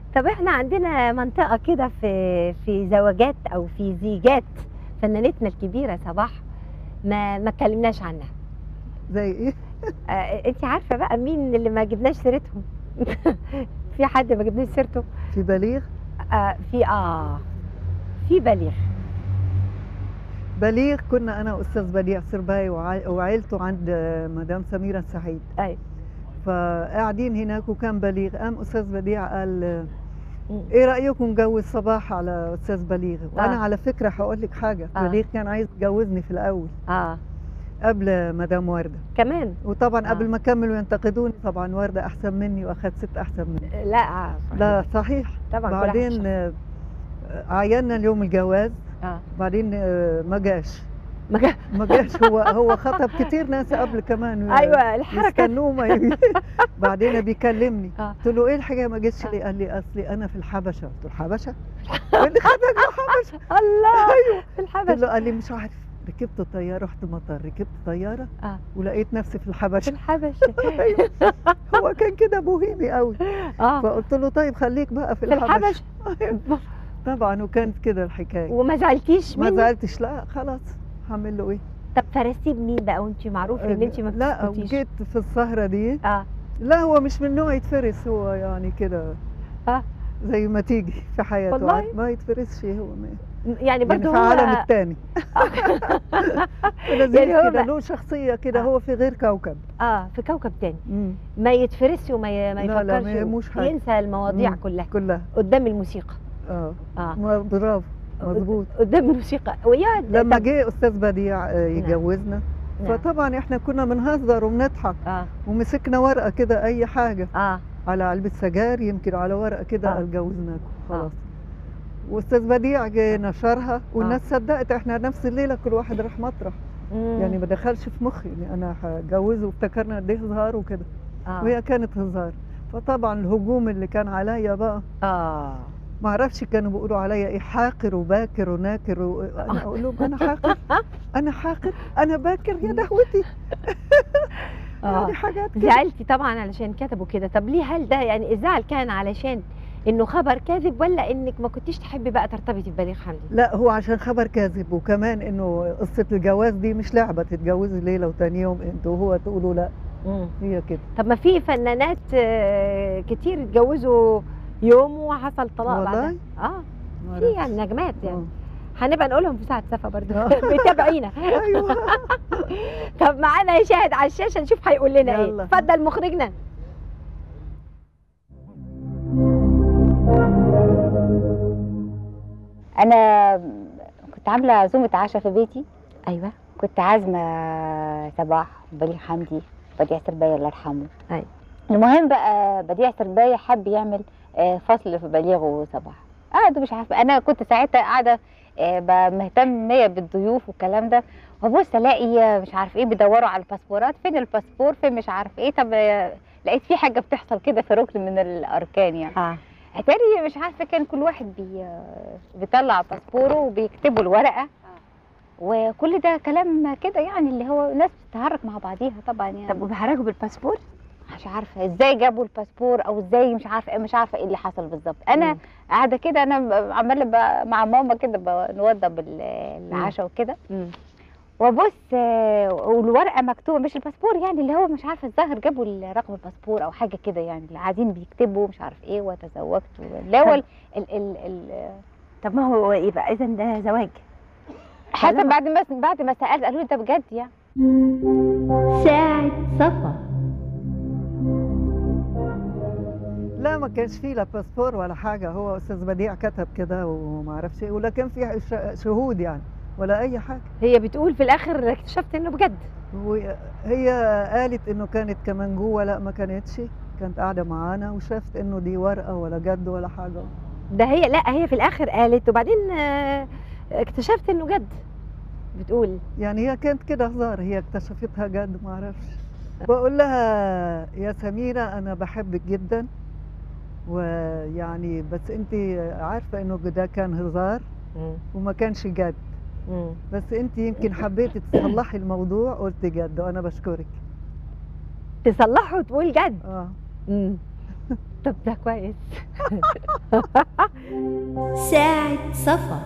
طب احنا عندنا منطقة كده في في زواجات او في زيجات فنانتنا الكبيرة صباح ما ما اتكلمناش عنها زي ايه آه انت عارفة بقى مين اللي ما جبناش سيرتهم في حد ما جبناش سيرته في بليغ آه في اه في بليغ بليغ كنا انا واستاذ بديع سرباي وع- وعيلته عند مدام سميره السعيد ايوه فقاعدين هناك وكان بليغ قام استاذ بديع قال مم. ايه رايكم نجوز صباح على استاذ بليغ وانا آه. على فكره هقول لك حاجه آه. بليغ كان عايز يتجوزني في الاول اه قبل مدام ورده كمان وطبعا آه. قبل ما كملوا ينتقدوني طبعا ورده احسن مني واخدت ست احسن مني لا آه لا صحيح طبعا كل واحد بعدين شخص. آه، عينا اليوم الجواز اه بعدين آه، ما جاش ما جا- ما جاش هو هو خطب كتير ناس قبل كمان ايوه الحركة يستنوه ما ي- بعدين بيكلمني آه. قلت له ايه الحكايه ما جيتش ليه قال لي اصلي انا في الحبشه قلت له الحبشه اللي خدك الحبشه الله ايوه في قلت الحبش له قال لي مش عارف ركبت طياره رحت مطار ركبت طياره اه ولقيت نفسي في في الحبشه الحبش أيوة. هو كان كده بوهيمي قوي اه فقلت له طيب خليك بقى في في الحبشه الحبش طبعا وكانت كده الحكايه وما زعلتيش ما منه زعلتش لا خلاص هعمل له ايه طب فرستيه بمين بقى وانت معروف ان انت ما لا بتسكتيش جيت في السهره دي اه لا هو مش من نوع يتفرس هو يعني كده آه. زي ما تيجي في حياته والله؟ عاد ما يتفرسش هو ما يعني يعني برضه في هو عالم التاني لذيذ يعني هو كده ما- له شخصية كده آه. هو في غير كوكب اه في كوكب تاني مم. ما يتفرسش وما ي... ما لا، لا، يفكرش ما يهموش حاجة. ينسى المواضيع مم. كلها كلها قدام الموسيقى اه اه ما- برافو مظبوط قدام الموسيقى ويقعد لما طب- جه استاذ بديع آه، يجوزنا نعم. فطبعا احنا كنا بنهزر وبنضحك اه ومسكنا ورقه كده اي حاجه اه على علبه سجاير يمكن على ورقه كده آه. قال جوزناكم خلاص واستاذ بديع جه نشرها والناس صدقت احنا نفس الليله كل واحد راح مطرح مم. يعني ما دخلش في مخي إني انا هجوزه وافتكرنا قد ايه هزار وكده آه. وهي كانت هزار فطبعا الهجوم اللي كان عليا بقى اه ما اعرفش كانوا بيقولوا عليا ايه حاقر وباكر وناكر و... انا اقول لهم انا حاقر انا حاقر انا باكر يا دهوتي اه يعني حاجات كده زعلتي طبعا علشان كتبوا كده طب ليه هل ده يعني الزعل كان علشان انه خبر كاذب ولا انك ما كنتيش تحبي بقى ترتبطي ببليغ حمدي لا هو عشان خبر كاذب وكمان انه قصه الجواز دي مش لعبه تتجوزي ليله وتاني يوم انتوا وهو تقولوا لا مم. هي كده طب ما في فنانات آه، كتير اتجوزوا يوم وحصل طلاق والله؟ بعدها اه ما في أعرفش. يعني نجمات يعني آه. هنبقى نقولهم في ساعه سفا برضه آه. بتابعينا ايوه طب معانا يشاهد على الشاشه نشوف هيقول لنا ايه يلا. اتفضل مخرجنا انا كنت عامله عزومه عشاء في بيتي ايوه كنت عازمه صباح بليغ حمدي بديع سرباية الله يرحمه أي. المهم بقى بديع سرباية حب يعمل آه، فصل في بليغ وصباح قعدوا مش عارفه انا كنت ساعتها قاعده آه، ب- مهتميه بالضيوف والكلام ده وابص الاقي مش عارف ايه بيدوروا على الباسبورات فين الباسبور فين مش عارف ايه طب آه، لقيت في حاجه بتحصل كده في ركن من الاركان يعني اه اتاري مش عارفه كان كل واحد بي بيطلع باسبوره وبيكتبوا الورقه وكل ده كلام كده يعني اللي هو ناس بتتحرك مع بعضيها طبعا يعني طب وبيحرجوا بالباسبور مش عارفه ازاي جابوا الباسبور او ازاي مش عارفه مش عارفه ايه اللي حصل بالظبط انا مم. قاعده كده انا ب- عماله ب- مع ماما كده بنوضب ال- العشاء وكده مم. وابص آه، والورقه مكتوبه مش الباسبور يعني اللي هو مش عارفه الظاهر جابوا ال- رقم الباسبور او حاجه كده يعني اللي قاعدين بيكتبوا مش عارف ايه وتزوجت اللي هو ال ال ال ال طب ما هو يبقى اذا ده زواج حتى لما- بعد ما بعد ما سالت قالوا لي ده بجد يعني ساعة صفا لا ما كانش فيه لا باسبور ولا حاجه هو استاذ بديع كتب كده وما اعرفش ايه ولا كان في ش- شهود يعني ولا اي حاجه هي بتقول في الاخر اكتشفت انه بجد وهي قالت انه كانت كمان جوه لا ما كانتش كانت قاعده معانا وشافت انه دي ورقه ولا جد ولا حاجه ده هي لا هي في الاخر قالت وبعدين آه، اكتشفت انه جد بتقول يعني هي كانت كده هزار هي اكتشفتها جد ما اعرفش بقول لها يا سميرة أنا بحبك جدا ويعني بس أنت عارفة إنه ده كان هزار مم. وما كانش جد مم. بس أنت يمكن حبيتي تصلحي الموضوع قلت جد وأنا بشكرك تصلحه وتقول جد آه مم. طب ده كويس ساعة صفا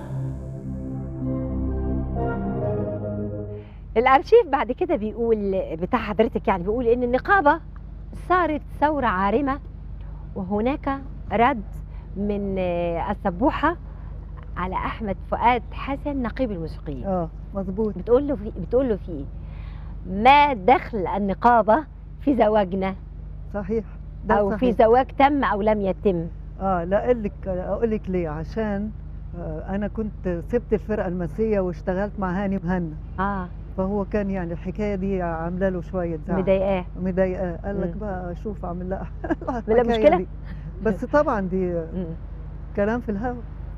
الارشيف بعد كده بيقول بتاع حضرتك يعني بيقول ان النقابه صارت ثوره عارمه وهناك رد من آه، السبوحه على احمد فؤاد حسن نقيب الموسيقيين اه مظبوط بتقول له في بتقول له فيه ما دخل النقابه في زواجنا صحيح ده او في صحيح. زواج تم او لم يتم اه لا اقول لك اقول لك ليه عشان آه انا كنت سبت الفرقه المسيه واشتغلت مع هاني مهنا اه فهو كان يعني الحكايه دي عامله له شويه زعل مضايقاه مضايقاه قال لك مم. بقى شوف اعمل لها بلا الحكاية مشكلة؟ دي. بس طبعا دي مم. كلام في الهوا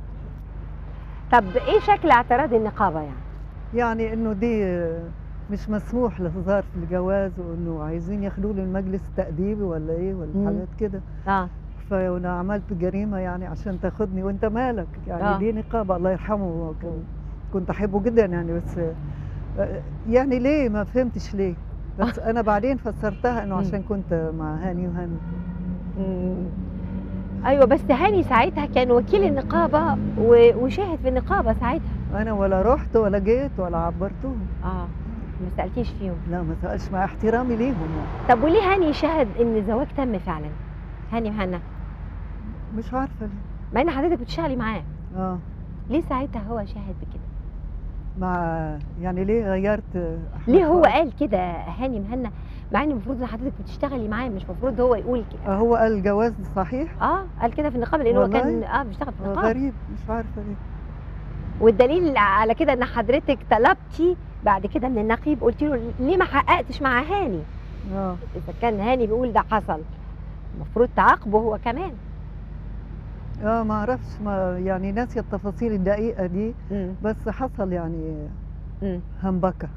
طب ايه شكل اعتراض النقابه يعني يعني انه دي مش مسموح للظهر في الجواز وانه عايزين ياخدوه للمجلس التأديبي ولا ايه ولا مم. حاجات كده اه فانا عملت جريمه يعني عشان تاخدني وانت مالك يعني آه. دي نقابه الله يرحمه كان كنت احبه جدا يعني بس آه، يعني ليه ما فهمتش ليه بس انا بعدين فسرتها انه مم. عشان كنت مع هاني وهاني مم. ايوه بس هاني ساعتها كان وكيل النقابه و- وشاهد في النقابه ساعتها انا ولا رحت ولا جيت ولا عبرتهم اه ما سالتيش فيهم لا ما سالش مع احترامي ليهم يعني. طب وليه هاني شهد ان الزواج تم فعلا هاني مهنا مش عارفه ليه مع ان حضرتك بتشتغلي معاه اه ليه ساعتها هو شاهد بكده مع يعني ليه غيرت أحمد ليه هو فؤاد؟ قال كده هاني مهنا مع ان المفروض ان حضرتك بتشتغلي معاه مش المفروض هو يقول كده آه، هو قال الجواز صحيح اه قال كده في النقابه لان هو والله؟ كان اه بيشتغل في آه، النقابه غريب مش عارفه ليه والدليل على كده ان حضرتك طلبتي بعد كده من النقيب قلت له ليه ما حققتش مع هاني اه اذا كان هاني بيقول ده حصل المفروض تعاقبه هو كمان اه ما اعرفش ما يعني ناسيه التفاصيل الدقيقه دي مم. بس حصل يعني مم. همبكه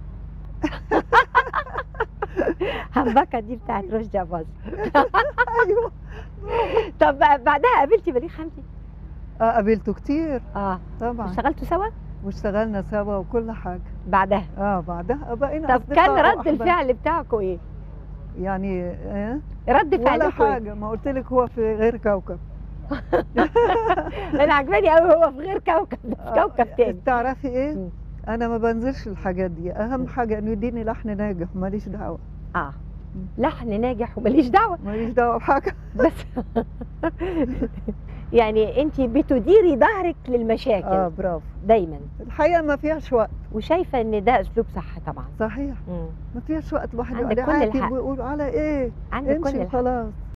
همبكه دي بتاعت رشدي أباظة ايوه طب بعدها قابلتي بليغ حمدي اه قابلته كتير اه طبعا اشتغلتوا سوا واشتغلنا سوا وكل حاجه بعدها اه بعدها بقينا طب أصدقاء كان رد وأحباب. الفعل بتاعكم ايه يعني آه رد ولا فعلكم ايه حاجه ما قلت لك هو في غير كوكب انا عجباني قوي هو في غير كوكب ده في كوكب تاني تعرفي ايه مم. انا ما بنزلش الحاجات دي اهم مم. حاجه انه يديني لحن ناجح ماليش دعوه اه لحن ناجح وماليش دعوه ماليش دعوه بحاجه بس يعني انت بتديري ظهرك للمشاكل اه برافو دايما الحقيقه ما فيهاش وقت وشايفه ان ده اسلوب صح طبعا صحيح مم. ما فيهاش وقت الواحد عندك يقعد كل يعاتب الحق. ويقول على ايه عندك كل امشي الحق وخلاص